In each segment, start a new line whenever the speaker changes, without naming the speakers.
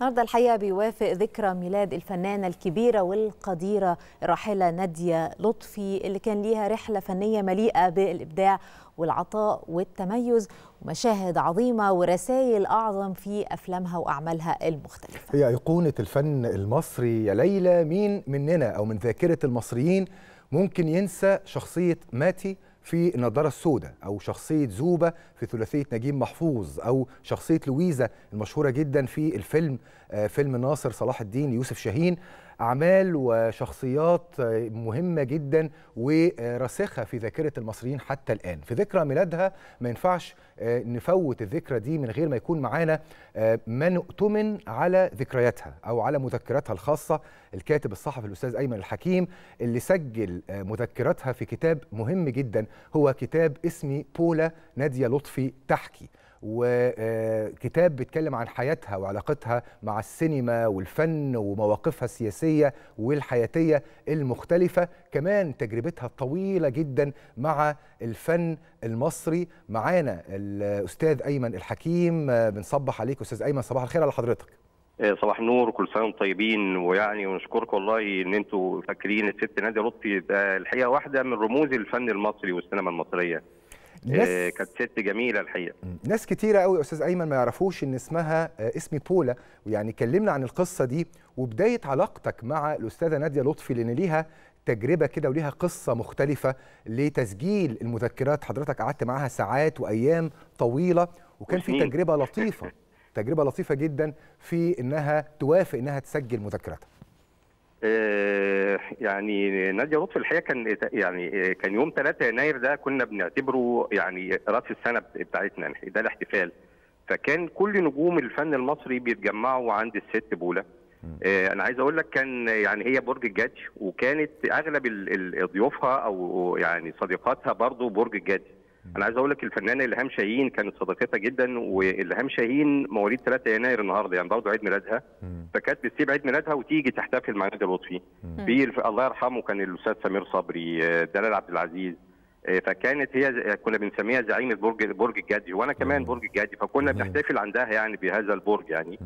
النهارده الحقيقه بيوافق ذكرى ميلاد الفنانه الكبيره والقديره الراحله ناديه لطفي اللي كان ليها رحله فنيه مليئه بالابداع والعطاء والتميز ومشاهد عظيمه ورسائل اعظم في افلامها واعمالها المختلفه.
هي ايقونه الفن المصري يا ليلى مين مننا او من ذاكره المصريين ممكن ينسى شخصيه ماتي في النضاره السوداء او شخصيه زوبه في ثلاثيه نجيب محفوظ او شخصيه لويزا المشهوره جدا في الفيلم فيلم ناصر صلاح الدين يوسف شاهين اعمال وشخصيات مهمه جدا وراسخه في ذاكره المصريين حتى الان في ذكرى ميلادها ما ينفعش نفوت الذكرى دي من غير ما يكون معانا من اؤتمن على ذكرياتها او على مذكراتها الخاصه الكاتب الصحفي الاستاذ ايمن الحكيم اللي سجل مذكراتها في كتاب مهم جدا هو كتاب اسمي بولا ناديه لطفي تحكي وكتاب بيتكلم عن حياتها وعلاقتها مع السينما والفن ومواقفها السياسية والحياتية المختلفة كمان تجربتها الطويلة جدا مع الفن المصري معانا الأستاذ أيمن الحكيم بنصبح عليك أستاذ أيمن صباح الخير على حضرتك
صباح النور كل سنه وانتم طيبين ويعني ونشكركم والله ان انتم فاكرين الست ناديه لطفي ده الحقيقه واحده من رموز الفن المصري والسينما المصريه ناس كانت ست جميله الحقيقه
ناس كتيره قوي يا استاذ ايمن ما يعرفوش ان اسمها اسمي بولا ويعني كلمنا عن القصه دي وبدايه علاقتك مع الاستاذه ناديه لطفي لان ليها تجربه كده وليها قصه مختلفه لتسجيل المذكرات حضرتك قعدت معاها ساعات وايام طويله وكان في تجربه لطيفه تجربه لطيفه جدا في انها توافق انها تسجل مذكراتها
يعني ناديه لطفي الحقيقه كان يعني كان يوم 3 يناير ده كنا بنعتبره يعني راس السنه بتاعتنا ده الاحتفال فكان كل نجوم الفن المصري بيتجمعوا عند الست بولا انا عايز اقول لك كان يعني هي برج الجدي وكانت اغلب ضيوفها او يعني صديقاتها برضه برج الجدي انا عايز اقول لك الفنانه الهام شاهين كانت صديقتها جدا والهام شاهين مواليد 3 يناير النهارده يعني برضه عيد ميلادها فكانت بتسيب عيد ميلادها وتيجي تحتفل مع ناديه لطفي في الله يرحمه كان الاستاذ سمير صبري دلال عبد العزيز فكانت هي كنا بنسميها زعيمه برج برج الجدي وانا كمان برج الجدي فكنا بنحتفل عندها يعني بهذا البرج يعني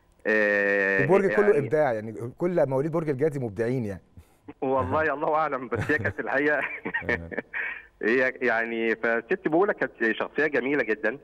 آه البرج يعني كله ابداع يعني كل مواليد برج الجدي مبدعين يعني
والله الله اعلم بس هي كانت الحقيقه هي يعني فست بولا كانت شخصيه جميله جدا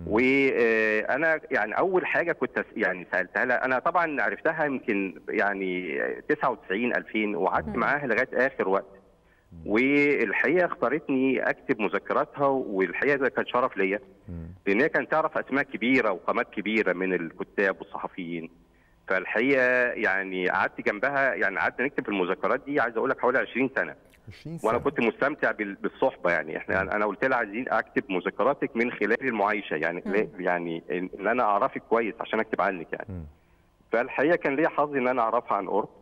وانا يعني اول حاجه كنت يعني سالتها لها انا طبعا عرفتها يمكن يعني 99 2000 وقعدت معاها لغايه اخر وقت والحقيقه اختارتني اكتب مذكراتها والحقيقه ده كان شرف ليا لان هي كانت تعرف اسماء كبيره وقامات كبيره من الكتاب والصحفيين فالحقيقه يعني قعدت جنبها يعني قعدنا نكتب في المذكرات دي عايز اقول لك حوالي 20 سنه
20 سنة.
وانا كنت مستمتع بالصحبه يعني احنا انا قلت لها عايزين اكتب مذكراتك من خلال المعايشه يعني م. يعني ان انا اعرفك كويس عشان اكتب عنك يعني م. فالحقيقه كان ليا حظ ان انا اعرفها عن قرب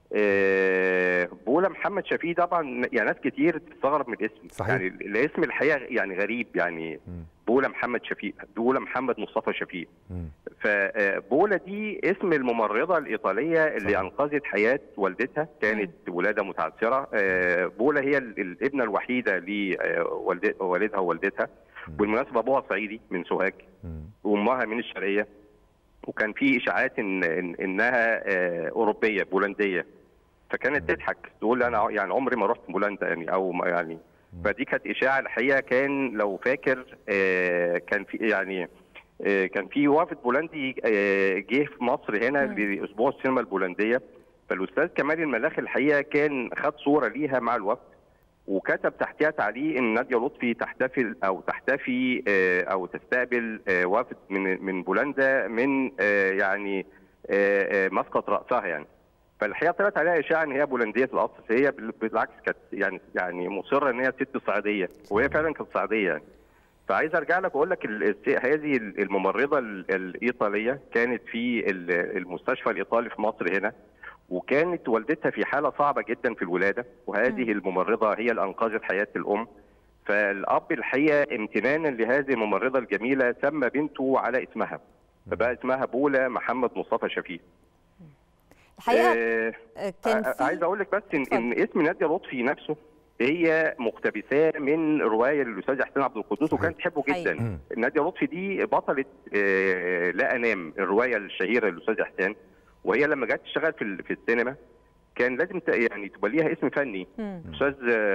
أه بولا محمد شفيق طبعا يعني ناس كتير تستغرب من الاسم
صحيح.
يعني الاسم الحقيقه يعني غريب يعني م. بولا محمد شفيق بولا محمد مصطفى شفيق فبولا دي اسم الممرضه الايطاليه اللي صحيح. انقذت حياه والدتها كانت م. ولاده متعثره بولا هي الابنه الوحيده لوالدها ووالدتها بالمناسبه ابوها صعيدي من سوهاج وامها من الشرقيه وكان في اشاعات ان, إن انها اوروبيه بولنديه فكانت تضحك تقول انا يعني عمري ما رحت بولندا يعني او يعني فدي كانت اشاعه الحقيقه كان لو فاكر كان في يعني كان في وافد بولندي جه في مصر هنا لاسبوع السينما البولنديه فالاستاذ كمال الملاخ الحقيقه كان خد صوره ليها مع الوفد وكتب تحتها تعليق ان ناديه لطفي تحتفل او تحتفي او تستقبل وفد من من بولندا من يعني مسقط راسها يعني فالحقيقه طلعت عليها اشاعه ان هي بولنديه الاصل هي بالعكس كانت يعني يعني مصره ان هي ست صعيديه وهي فعلا كانت صعيديه يعني فعايز ارجع لك واقول لك هذه الممرضه الايطاليه كانت في المستشفى الايطالي في مصر هنا وكانت والدتها في حاله صعبه جدا في الولاده وهذه الممرضه هي اللي انقذت حياه الام فالاب الحقيقه امتنانا لهذه الممرضه الجميله سمى بنته على اسمها فبقى اسمها بولا محمد مصطفى شفيق
الحقيقه آه كان في
عايز اقول لك بس إن, ان اسم ناديه لطفي نفسه هي مقتبساه من روايه للاستاذ حسين عبد القدوس وكانت تحبه جدا ناديه لطفي دي بطله آه لا انام الروايه الشهيره للاستاذ حسين وهي لما جت تشتغل في في السينما كان لازم يعني تبقى ليها اسم فني استاذ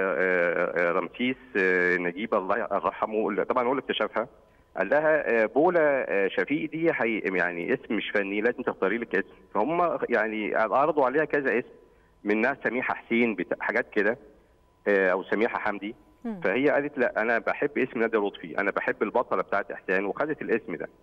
رمسيس نجيب الله يرحمه طبعا هو اللي اكتشفها قال لها بولا شفيق دي حي يعني اسم مش فني لازم تختاري لك اسم فهم يعني عرضوا عليها كذا اسم منها سميحه حسين حاجات كده او سميحه حمدي فهي قالت لا انا بحب اسم ناديه لطفي انا بحب البطله بتاعت احسان وخدت الاسم ده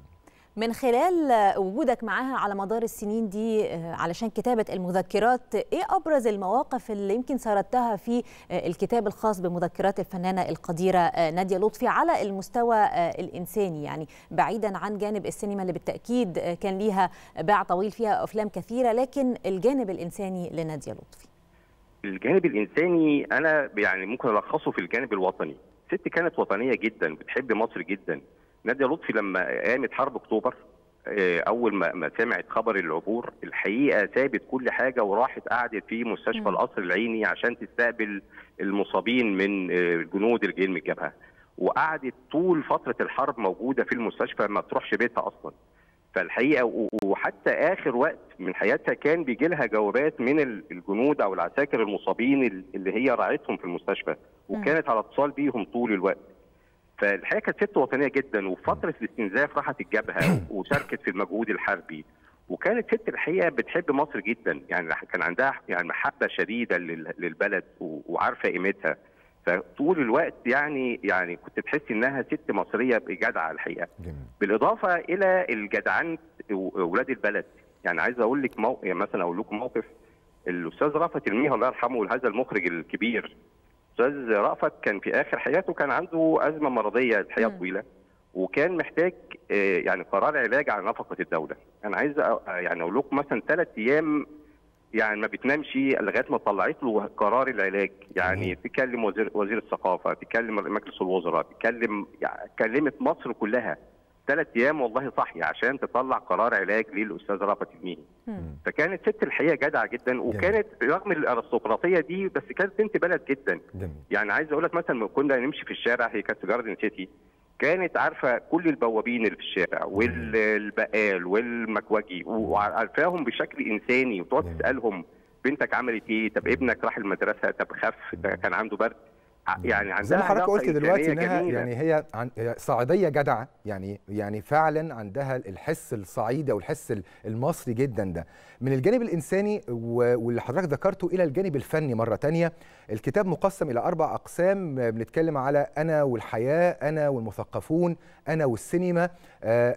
من خلال وجودك معاها على مدار السنين دي علشان كتابة المذكرات ايه ابرز المواقف اللي يمكن سردتها في الكتاب الخاص بمذكرات الفنانة القديرة نادية لطفي على المستوى الانساني يعني بعيدا عن جانب السينما اللي بالتأكيد كان ليها باع طويل فيها افلام كثيرة لكن الجانب الانساني لنادية لطفي
الجانب الانساني انا يعني ممكن الخصه في الجانب الوطني ست كانت وطنيه جدا بتحب مصر جدا ناديه لطفي لما قامت حرب اكتوبر اول ما ما سمعت خبر العبور الحقيقه سابت كل حاجه وراحت قعدت في مستشفى القصر العيني عشان تستقبل المصابين من الجنود اللي جايين من الجبهه وقعدت طول فتره الحرب موجوده في المستشفى ما تروحش بيتها اصلا فالحقيقه وحتى اخر وقت من حياتها كان بيجي لها جوابات من الجنود او العساكر المصابين اللي هي راعتهم في المستشفى وكانت على اتصال بيهم طول الوقت فالحقيقه كانت ست وطنيه جدا وفي فتره الاستنزاف راحت الجبهه وشاركت في المجهود الحربي وكانت ست الحقيقه بتحب مصر جدا يعني كان عندها يعني محبه شديده للبلد وعارفه قيمتها فطول الوقت يعني يعني كنت تحس انها ست مصريه جدعه الحقيقه جميل. بالاضافه الى الجدعان اولاد البلد يعني عايز اقول لك مو... يعني مثلا اقول لكم موقف الاستاذ رأفت الميها الله يرحمه هذا المخرج الكبير استاذ رأفت كان في اخر حياته كان عنده ازمه مرضيه الحقيقه طويله وكان محتاج يعني قرار علاج على نفقه الدوله انا عايز يعني اقول لكم مثلا ثلاث ايام يعني ما بتنامش لغايه ما طلعت له قرار العلاج يعني تكلم وزير وزير الثقافه تكلم مجلس الوزراء تكلم يعني كلمت مصر كلها ثلاث ايام والله صحي عشان تطلع قرار علاج للاستاذ رأفت الميهي فكانت ست الحقيقه جدعه جدا وكانت رغم الارستقراطيه دي بس كانت بنت بلد جدا جميل. يعني عايز اقول لك مثلا كنا نمشي في الشارع هي كانت في جاردن سيتي كانت عارفه كل البوابين اللي في الشارع والبقال والمكوجي وعارفاهم بشكل انساني وتقعد تسالهم بنتك عملت ايه؟ طب ابنك راح المدرسه طب خف كان عنده برد يعني عندها
زي ما حضرتك قلت دلوقتي انها جميلة. يعني هي عن صعيديه جدعه يعني يعني فعلا عندها الحس الصعيدي او الحس المصري جدا ده من الجانب الانساني واللي حضرتك ذكرته الى الجانب الفني مره تانية الكتاب مقسم الى اربع اقسام بنتكلم على انا والحياه انا والمثقفون انا والسينما آآ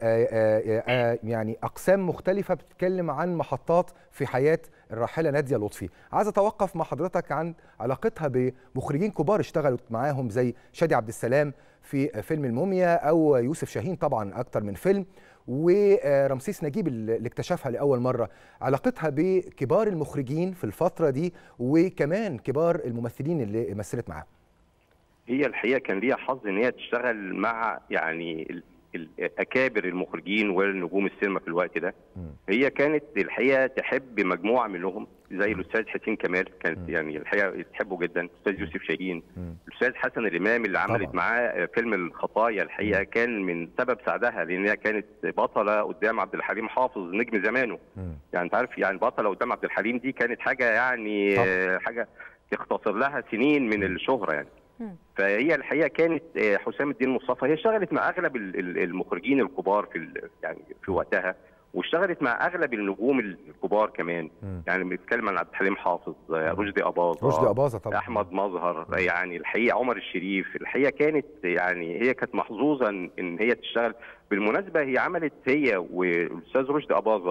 آآ يعني اقسام مختلفه بتتكلم عن محطات في حياه الراحله ناديه لطفي عايز اتوقف مع حضرتك عن علاقتها بمخرجين كبار اشتغلت معاهم زي شادي عبد السلام في فيلم الموميا او يوسف شاهين طبعا اكتر من فيلم ورمسيس نجيب اللي اكتشفها لاول مره علاقتها بكبار المخرجين في الفتره دي وكمان كبار الممثلين اللي مثلت معاهم
هي الحقيقه كان ليها حظ ان هي تشتغل مع يعني اكابر المخرجين والنجوم السينما في الوقت ده هي كانت الحقيقه تحب مجموعه منهم زي الاستاذ حسين كمال كانت يعني الحقيقه تحبه جدا الاستاذ يوسف شاهين الاستاذ حسن الامام اللي عملت معاه فيلم الخطايا الحقيقه كان من سبب سعدها لان هي كانت بطله قدام عبد الحليم حافظ نجم زمانه يعني انت عارف يعني بطله قدام عبد الحليم دي كانت حاجه يعني طبعا. حاجه تختصر لها سنين من الشهره يعني فهي الحقيقه كانت حسام الدين مصطفى هي اشتغلت مع اغلب المخرجين الكبار في يعني في وقتها واشتغلت مع اغلب النجوم الكبار كمان م. يعني بنتكلم عن عبد الحليم حافظ رشدي اباظه
رشدي اباظه طبعا
احمد مظهر يعني الحقيقه عمر الشريف الحقيقه كانت يعني هي كانت محظوظه ان هي تشتغل بالمناسبه هي عملت هي والاستاذ رشدي اباظه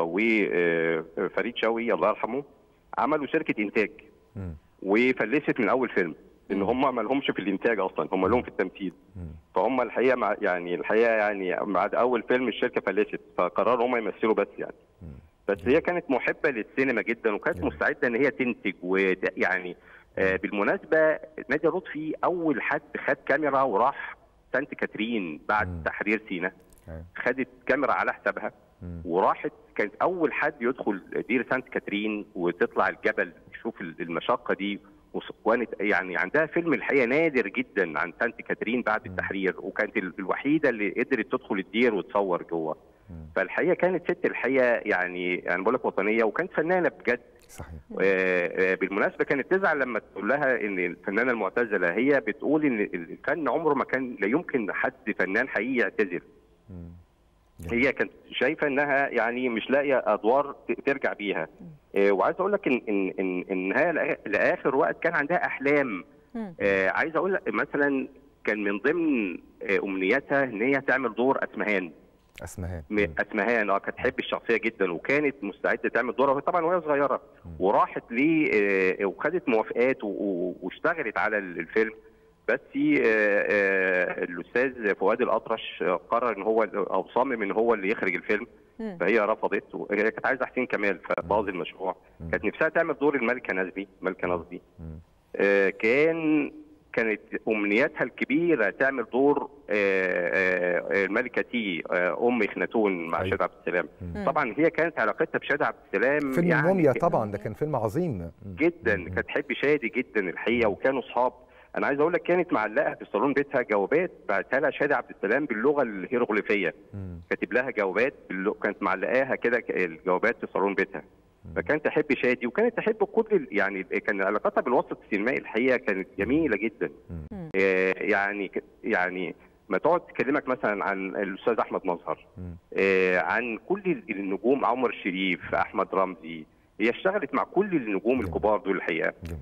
وفريد شوقي الله يرحمه عملوا شركه انتاج م. وفلست من اول فيلم ان هم ما لهمش في الانتاج اصلا هم لهم في التمثيل فهم الحقيقه مع يعني الحقيقه يعني بعد اول فيلم الشركه فلست فقرروا هم يمثلوا بس يعني بس هي كانت محبه للسينما جدا وكانت مستعده ان هي تنتج ويعني آه بالمناسبه ناديه لطفي اول حد خد كاميرا وراح سانت كاترين بعد تحرير سينا خدت كاميرا على حسابها وراحت كانت اول حد يدخل دير سانت كاترين وتطلع الجبل تشوف المشقه دي وكانت يعني عندها فيلم الحقيقه نادر جدا عن سانت كاترين بعد التحرير وكانت الوحيده اللي قدرت تدخل الدير وتصور جوه فالحقيقه كانت ست الحقيقه يعني انا بقول لك وطنيه وكانت فنانه بجد
صحيح
آه، آه، بالمناسبه كانت تزعل لما تقول لها ان الفنانه المعتزله هي بتقول ان الفن عمره ما كان لا يمكن حد فنان حقيقي يعتزل
مم.
هي كانت شايفه انها يعني مش لاقيه ادوار ت- ترجع بيها آه، وعايز اقول لك ان ان ان انها لآ- لاخر وقت كان عندها احلام
مم.
آه، عايز اقول لك مثلا كان من ضمن آه، امنياتها ان هي تعمل دور اسمهان
اسمهان
م- اسمهان اه كانت تحب الشخصيه جدا وكانت مستعده تعمل دورها وهي طبعا وهي صغيره وراحت ليه آه، وخدت موافقات و- و- واشتغلت على ال- الفيلم بس آه، آه، الاستاذ فؤاد الاطرش آه، قرر ان هو او صمم ان هو اللي يخرج الفيلم
مم.
فهي رفضت وهي كانت عايزه حسين كمال فباظ المشروع كانت نفسها تعمل دور الملكه نزبي ملكه نزبي
مم.
آه، كان كانت امنياتها الكبيره تعمل دور آه، آه، الملكه تي آه، ام خناتون مع
أيوة.
شادي عبد السلام
مم.
طبعا هي كانت علاقتها بشادي عبد السلام
فيلم
يعني
الموميا
ك-
طبعا ده كان فيلم عظيم مم.
جدا كانت تحب شادي جدا الحقيقه وكانوا اصحاب انا عايز اقول لك كانت معلقه في صالون بيتها جوابات بعتها لها شادي عبد السلام باللغه الهيروغليفيه
مم.
كاتب لها جوابات باللغ... كانت معلقاها كده ك- الجوابات في صالون بيتها فكانت تحب شادي وكانت تحب كل ال- يعني كان علاقتها بالوسط السينمائي الحقيقه كانت جميله جدا
مم.
آه، يعني ك- يعني ما تقعد تكلمك مثلا عن الاستاذ احمد مظهر
مم.
آه، عن كل ال- النجوم عمر الشريف احمد رمزي هي اشتغلت مع كل النجوم
جميل.
الكبار دول الحقيقه
جميل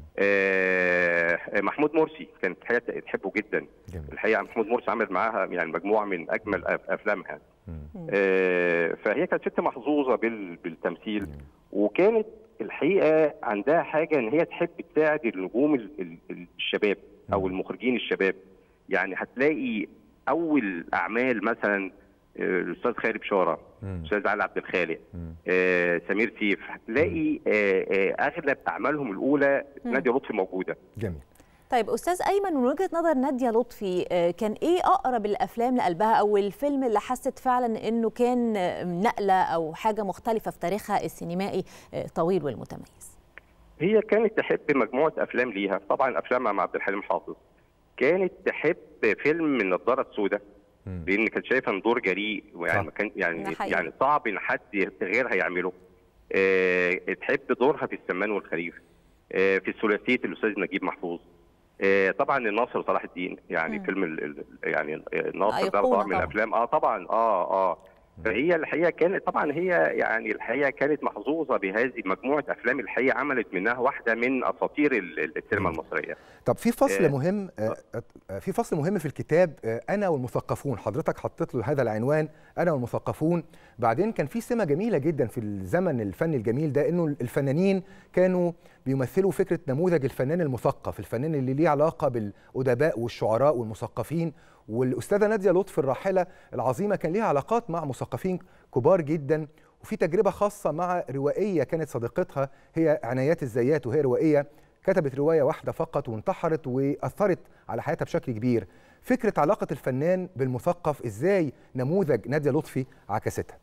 آه، محمود مرسي كانت الحقيقه تحبه جدا
جميل
الحقيقه محمود مرسي عمل معاها يعني مجموعه من اجمل أف- افلامها
مم.
آه، فهي كانت ست محظوظه بال- بالتمثيل
جميل.
وكانت الحقيقه عندها حاجه ان هي تحب تساعد النجوم ال- ال- الشباب او
مم.
المخرجين الشباب يعني هتلاقي اول اعمال مثلا آه، الاستاذ خالد بشاره
مم.
الاستاذ علي عبد الخالق
مم.
آه، سمير سيف هتلاقي آه، آه، اغلب اعمالهم الاولى
مم.
ناديه لطفي موجوده
جميل
طيب استاذ ايمن من وجهه نظر ناديه لطفي آه، كان ايه اقرب الافلام لقلبها او الفيلم اللي حست فعلا انه كان آه، نقله او حاجه مختلفه في تاريخها السينمائي آه، طويل والمتميز
هي كانت تحب مجموعه افلام ليها طبعا افلامها مع عبد الحليم حافظ كانت تحب فيلم من النضاره السوداء
مم.
لان كانت شايفه ان دور جريء
صح.
ويعني ما كان
ده
يعني
حقيقي.
يعني صعب ان حد غيرها يعمله آه، تحب دورها في السمان والخريف آه، في ثلاثيه الاستاذ نجيب محفوظ آه، طبعا الناصر صلاح الدين يعني
مم.
فيلم ال- ال- يعني الناصر ده
أيقونة
طبعا من
طبعاً.
الافلام اه طبعا اه اه فهي الحقيقه كانت طبعا هي يعني الحقيقه كانت محظوظه بهذه مجموعه افلام الحقيقه عملت منها واحده من اساطير ال- ال- السينما المصريه
طب في فصل
آه،
مهم آه، آه، في فصل مهم في الكتاب آه، انا والمثقفون حضرتك حطيت له هذا العنوان انا والمثقفون بعدين كان في سمه جميله جدا في الزمن الفني الجميل ده انه الفنانين كانوا بيمثلوا فكره نموذج الفنان المثقف الفنان اللي ليه علاقه بالادباء والشعراء والمثقفين والاستاذه ناديه لطفي الراحله العظيمه كان ليها علاقات مع مثقفين كبار جدا وفي تجربه خاصه مع روائيه كانت صديقتها هي عنايات الزيات وهي روائيه كتبت روايه واحده فقط وانتحرت واثرت على حياتها بشكل كبير فكره علاقه الفنان بالمثقف ازاي نموذج ناديه لطفي عكستها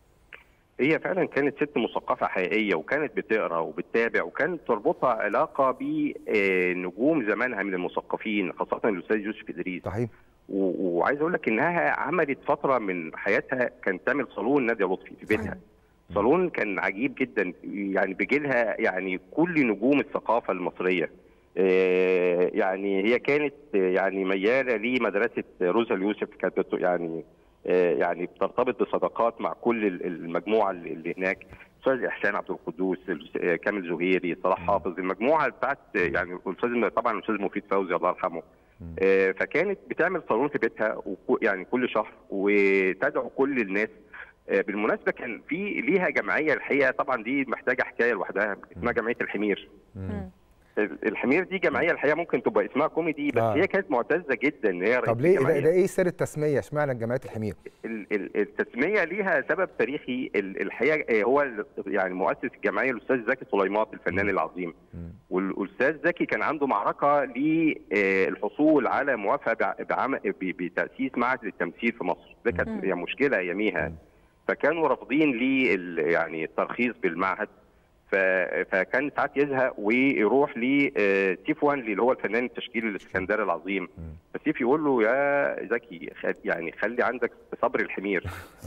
هي فعلا كانت ست مثقفه حقيقيه وكانت بتقرا وبتتابع وكانت تربطها علاقه بنجوم زمانها من المثقفين خاصه الاستاذ يوسف ادريس
صحيح
و- وعايز اقول لك انها عملت فتره من حياتها كانت تعمل صالون ناديه لطفي في بيتها صالون كان عجيب جدا يعني بيجي لها يعني كل نجوم الثقافه المصريه آه، يعني هي كانت آه، يعني مياله لمدرسه روزا اليوسف كانت بت- يعني آه، يعني بترتبط بصداقات مع كل ال- المجموعه اللي اللي هناك استاذ احسان عبد القدوس الأستاذ- آه، كامل زهيري صلاح حافظ المجموعه بتاعت آه، يعني الاستاذ طبعا الاستاذ مفيد فوزي الله يرحمه آه، فكانت بتعمل صالون في بيتها وكو- يعني كل شهر وتدعو كل الناس آه، بالمناسبه كان في ليها جمعيه الحقيقه طبعا دي محتاجه حكايه لوحدها اسمها جمعيه الحمير
مم.
الحمير دي جمعيه الحقيقه ممكن تبقى اسمها كوميدي بس
آه.
هي كانت معتزه جدا ان هي
طب
رئيس
ليه ده,
الجمعية.
ده ايه سر التسميه اشمعنى جمعيه الحمير
ال- ال- التسميه ليها سبب تاريخي ال- الحقيقه آه، هو ال- يعني مؤسس الجمعيه الاستاذ زكي سليمات الفنان العظيم
مم.
والاستاذ زكي كان عنده معركه للحصول على موافقه بع- بعمل ب- بتاسيس معهد للتمثيل في مصر ده
مم.
كانت هي مشكله اياميها فكانوا رافضين لي ال- يعني الترخيص بالمعهد ف... فكان ساعات يزهق ويروح لسيف وانلي اللي هو الفنان التشكيلي الاسكندري العظيم فسيف يقول له يا زكي خل... يعني خلي عندك صبر الحمير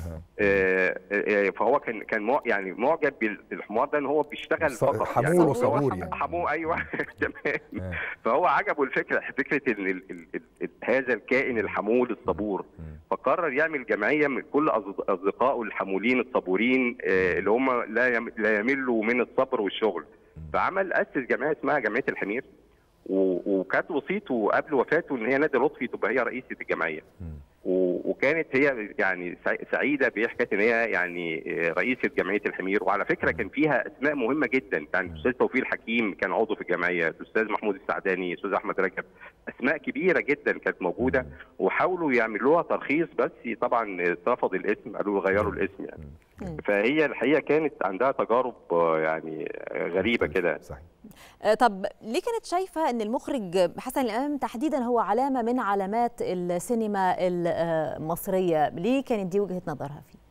آه، آه، فهو كان كان مع... يعني معجب بالحمار ده ان هو بيشتغل
ص-
فقط
حمول
يعني هو
وصبور
حم-
يعني.
حمول ايوه تمام
آه.
فهو عجبه الفكره فكره ان ال... ال... ال... ال... هذا الكائن الحمول الصبور فقرر يعمل جمعيه من كل أصد- اصدقائه الحمولين الصبورين آه، اللي هم لا يم... لا يملوا من الصبر والشغل فعمل اسس جمعيه اسمها جمعيه الحمير و... وكانت وصيته قبل وفاته ان هي نادي لطفي تبقى هي رئيسه الجمعيه و- وكانت هي يعني سع- سعيده بحكايه ان هي يعني آه، رئيسه جمعيه الحمير وعلى فكره كان فيها اسماء مهمه جدا يعني الاستاذ توفيق الحكيم كان عضو في الجمعيه الاستاذ محمود السعداني الاستاذ احمد رجب اسماء كبيره جدا كانت موجوده وحاولوا يعملوها ترخيص بس طبعا اترفض الاسم قالوا له غيروا الاسم يعني
مم.
فهي الحقيقه كانت عندها تجارب آه، يعني آه، غريبه كده
صحيح
آه، طب ليه كانت شايفة أن المخرج حسن الإمام تحديدا هو علامة من علامات السينما المصرية ليه كانت دي وجهة نظرها فيه؟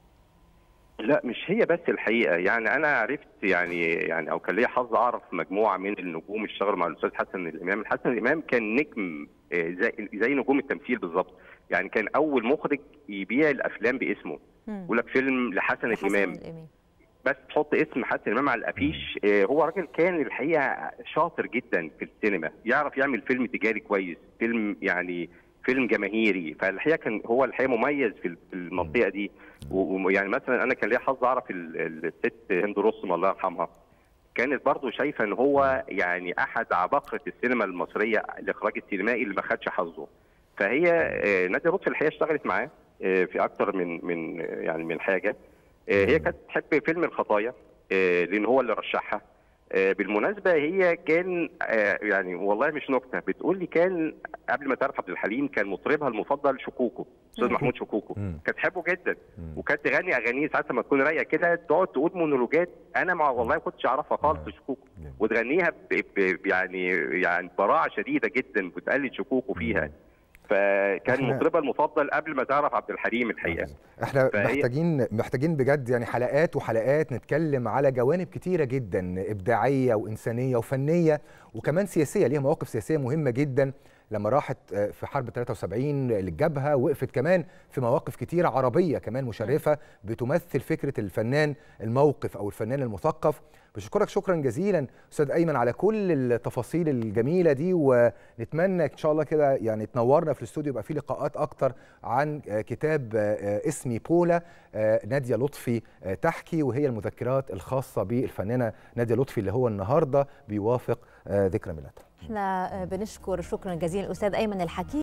لا مش هي بس الحقيقه يعني انا عرفت يعني يعني او كان ليا حظ اعرف مجموعه من النجوم اشتغلوا مع الاستاذ حسن الامام، حسن الامام كان نجم آه، زي زي نجوم التمثيل بالظبط، يعني كان اول مخرج يبيع الافلام باسمه،
مم.
يقول لك فيلم لحسن
حسن
الامام
الإمام
بس تحط اسم حسن الامام على الافيش آه، هو راجل كان الحقيقه شاطر جدا في السينما يعرف يعمل فيلم تجاري كويس فيلم يعني فيلم جماهيري فالحقيقه كان هو الحقيقه مميز في في المنطقه دي و- ويعني مثلا انا كان ليا حظ اعرف ال- ال- الست هند رستم الله يرحمها كانت برضه شايفه ان هو يعني احد عباقره السينما المصريه الاخراج السينمائي اللي ما خدش حظه فهي آه، ناديه لطفي الحقيقه اشتغلت معاه آه، في اكتر من من آه، يعني من حاجه آه، هي كانت تحب فيلم الخطايا آه، لان هو اللي رشحها آه، بالمناسبه هي كان آه، يعني والله مش نكته بتقول لي كان قبل ما تعرف عبد الحليم كان مطربها المفضل شكوكو استاذ
مم.
محمود شكوكو
مم.
كانت تحبه جدا
مم.
وكانت تغني اغانيه ساعات لما تكون رايقه كده تقعد تقول مونولوجات انا مع والله ما كنتش اعرفها خالص في شكوكو
جميل.
وتغنيها ب... ب... يعني يعني براعه شديده جدا بتقلد شكوكو فيها فكان
إحنا-
مطربها المفضل قبل ما تعرف عبد الحليم الحقيقه
احنا
فهي-
محتاجين محتاجين بجد يعني حلقات وحلقات نتكلم على جوانب كتيره جدا ابداعيه وانسانيه وفنيه وكمان سياسيه ليها مواقف سياسيه مهمه جدا لما راحت آه، في حرب 73 للجبهه وقفت كمان في مواقف كتيره عربيه كمان مشرفه بتمثل فكره الفنان الموقف او الفنان المثقف بشكرك شكرا جزيلا استاذ ايمن على كل التفاصيل الجميله دي ونتمنى ان شاء الله كده يعني تنورنا في الاستوديو يبقى في لقاءات اكتر عن آه، كتاب آه، آه، اسمي بولا آه، ناديه لطفي آه، تحكي وهي المذكرات الخاصه بالفنانه ناديه لطفي اللي هو النهارده بيوافق آه، ذكرى ميلادها
احنا آه، بنشكر شكرا جزيلا الأستاذ أيمن الحكيم